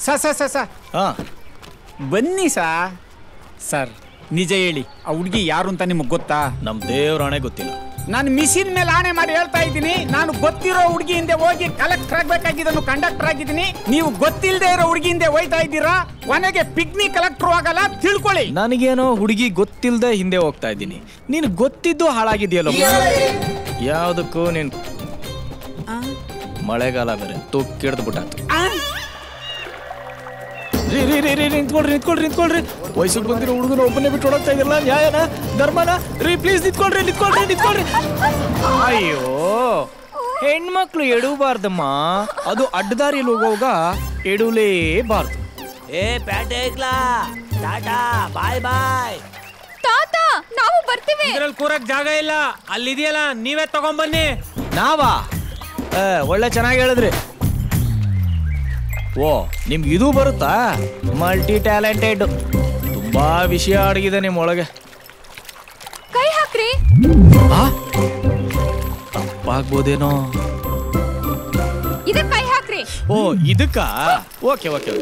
ಸ ಸ ಸ ಸ ಹಾ ಬನ್ನಿ ಸಾ ಸರ್ ನಿಜ ಹೇಳಿ ಆ ಹುಡುಗಿ ಯಾರು ಅಂತ ನಿಮಗೆ ಗೊತ್ತಾ ನಮ್ ದೇವ್ರ ಹಣೆ ಗೊತ್ತಿಲ್ಲ ನಾನು ಮಿಷಿನ್ ಮೇಲೆ ಆಣೆ ಮಾಡಿ ಹೇಳ್ತಾ ಇದ್ದೀನಿ ನಾನು ಗೊತ್ತಿರೋ ಹುಡುಗಿ ಹಿಂದೆ ಹೋಗಿ ಕಲೆಕ್ಟರ್ ಆಗ್ಬೇಕಾಗಿದ್ದನ್ನು ಕಂಡಕ್ಟರ್ ಆಗಿದ್ದೀನಿ ನೀವು ಗೊತ್ತಿಲ್ಲದೆ ಇರೋ ಹುಡುಗಿ ಹಿಂದೆ ಹೋಯ್ತಾ ಇದ್ದೀರಾ ಕೊನೆಗೆ ಪಿಕ್ನಿಕ್ ಕಲೆಕ್ಟರ್ ಆಗಲ್ಲ ತಿಳ್ಕೊಳ್ಳಿ ನನಗೇನೋ ಹುಡುಗಿ ಗೊತ್ತಿಲ್ಲದೆ ಹಿಂದೆ ಹೋಗ್ತಾ ಇದ್ದೀನಿ ನೀನು ಗೊತ್ತಿದ್ದು ಹಾಳಾಗಿದೆಯಲ್ಲ ಯಾವ್ದಕ್ಕೂ ನೀನ್ ಮಳೆಗಾಲ ಬೇರೆ ತುಕ್ಕಿಡ್ದು ಬಿಟ್ಟಾತು ರೀ ರೀ ರೀ ರೀ ನಿಂತ್ಕೊಳ್ರಿ ನಿಂತ್ಕೊಳ್ರಿ ನಿಂತ್ಕೊಳ್ರಿ ವಯಸ್ಸಿಗೆ ಬಂದಿರೋ ಹುಡುಗನ ಒಬ್ಬನೇ ಬಿಟ್ಟು ಹೊಡೋಗ್ತಾ ಇದಿರಲ್ಲ ನ್ಯಾಯನ ಧರ್ಮನ ರೀ ಪ್ಲೀಸ್ ನಿಂತ್ಕೊಳ್ರಿ ನಿಂತ್ಕೊಳ್ರಿ ನಿಂತ್ಕೊಳ್ರಿ ಅಯ್ಯೋ ಹೆಣ್ಮಕ್ಳು ಎಡವಬಾರ್ದಮ್ಮ ಅದು ಅಡ್ಡದಾರಿಯಲ್ಲಿ ಹೋಗೋವಾಗ ಎಡವಲೇಬಾರ್ದು ಏ ಪ್ಯಾಟೆ ಐಕ್ಲಾ ಟಾಟಾ ಬಾಯ್ ಬಾಯ್ ತಾತ ನಾವು ಬರ್ತೀವಿ ಇದ್ರಲ್ಲಿ ಕೂರಕ್ ಜಾಗ ಇಲ್ಲ ಅಲ್ಲಿದೆಯಲ್ಲ ನೀವೇ ತಗೊಂಬನ್ನಿ ನಾವಾ ಏ, ಒಳ್ಳೆ ಚೆನ್ನಾಗಿ ಹೇಳಿದ್ರಿ ಓ ನಿಮ್ಗೆ ಇದು ಬರುತ್ತಾ ಮಲ್ಟಿ ಟ್ಯಾಲೆಂಟೆಡ್ ತುಂಬಾ ವಿಷಯ ಅಡಗಿದೆ ನಿಮ್ಮೊಳಗೆ ಕೈ ಹಾಕ್ರಿ ಆ? ತಪ್ಪಾಗ್ಬೋದೇನೋ ಇದಕ್ ಕೈ ಹಾಕ್ರಿ ಓ ಇದಕ್ಕ ಓಕೆ ಓಕೆ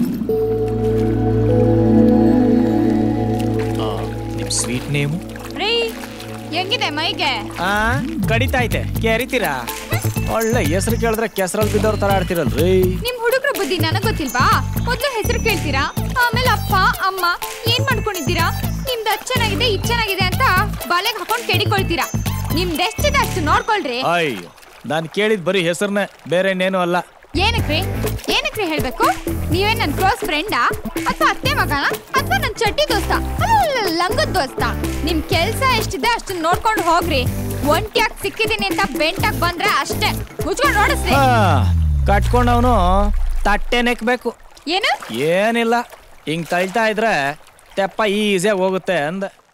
ನಿಮ್ ಸ್ವೀಟ್ ನೇಮು ರೀ ಹೆಂಗಿದೆ ಮೈಗೆ ಆ ಕಡಿತೈತೆ ಕೆರಿತೀರಾ ಒಳ್ಳೆ ಹೆಸರು ಕೇಳಿದ್ರೆ ಕೆಸರಲ್ಲಿ ಬಿದ್ದವ್ರ ತರ ಆಡ್ತಿರಲ್ರಿ ನಿಮ್ ಹುಡುಗ್ರ ಬುದ್ಧಿ ನನಗ್ ಗೊತ್ತಿಲ್ವಾ ಮೊದ್ಲು ಹೆಸರು ಕೇಳ್ತೀರಾ ಆಮೇಲೆ ಅಪ್ಪ ಅಮ್ಮ ಏನ್ ಮಾಡ್ಕೊಂಡಿದ್ದೀರಾ ನಿಮ್ದು ಅದ್ ಚೆನ್ನಾಗಿದೆ ಇದ್ ಚೆನ್ನಾಗಿದೆ ಅಂತ ಬಾಲೆಗ್ ಹಾಕೊಂಡ್ ಕೆಡಿಕೊಳ್ತೀರಾ ನಿಮ್ದು ಎಷ್ಟಿದೆ ಅಷ್ಟು ನೋಡ್ಕೊಳ್ರಿ ಅಯ್ಯೋ ನಾನು ಕೇಳಿದ್ ಬರೀ ಹೆಸರನ್ನೇ ಬೇರೆ ಇನ್ನೇನು ಅಲ್ಲ ಏನಕ್ರಿ ಏನಕ್ರಿ ಹೇಳ್ಬೇಕು ನೀವೇ ನನ್ ಕ್ಲೋಸ್ ಫ್ರೆಂಡಾ ಅಥವಾ ಅತ್ತೆ ಮಗನ ಅಥವಾ ನನ್ ಚಡ್ಡಿ ದೋಸ್ತ ಅಲ್ಲ ಲಂಗದ ದೋಸ್ತ ನಿಮ್ ಕೆಲ್ಸ ಎಷ್ಟಿದೆ ಅಷ್ಟು ನೋಡ್ಕೊಂಡು ಹೋಗ್ರಿ ಒಂಟಿಯಾಗಿ ಸಿಕ್ಕಿದೀನಿ ಅಂತ ಬೆಂಟಾಗ್ ಬಂದ್ರೆ ಅಷ್ಟೇ ಮುಚ್ಕೊಂಡು ನೋಡಿಸ್ರಿ ಹಾ ಕಟ್ಕೊಂಡವನು ತಟ್ಟೆ ನೆಕ್ಬೇಕು ಏನು ಏನಿಲ್ಲ ಹಿಂಗ್ ತಳ್ತಾ ಇದ್ರೆ ತೆಪ್ಪ ಈಸಿಯಾಗಿ ಹೋಗುತ್ತೆ ಅಂದ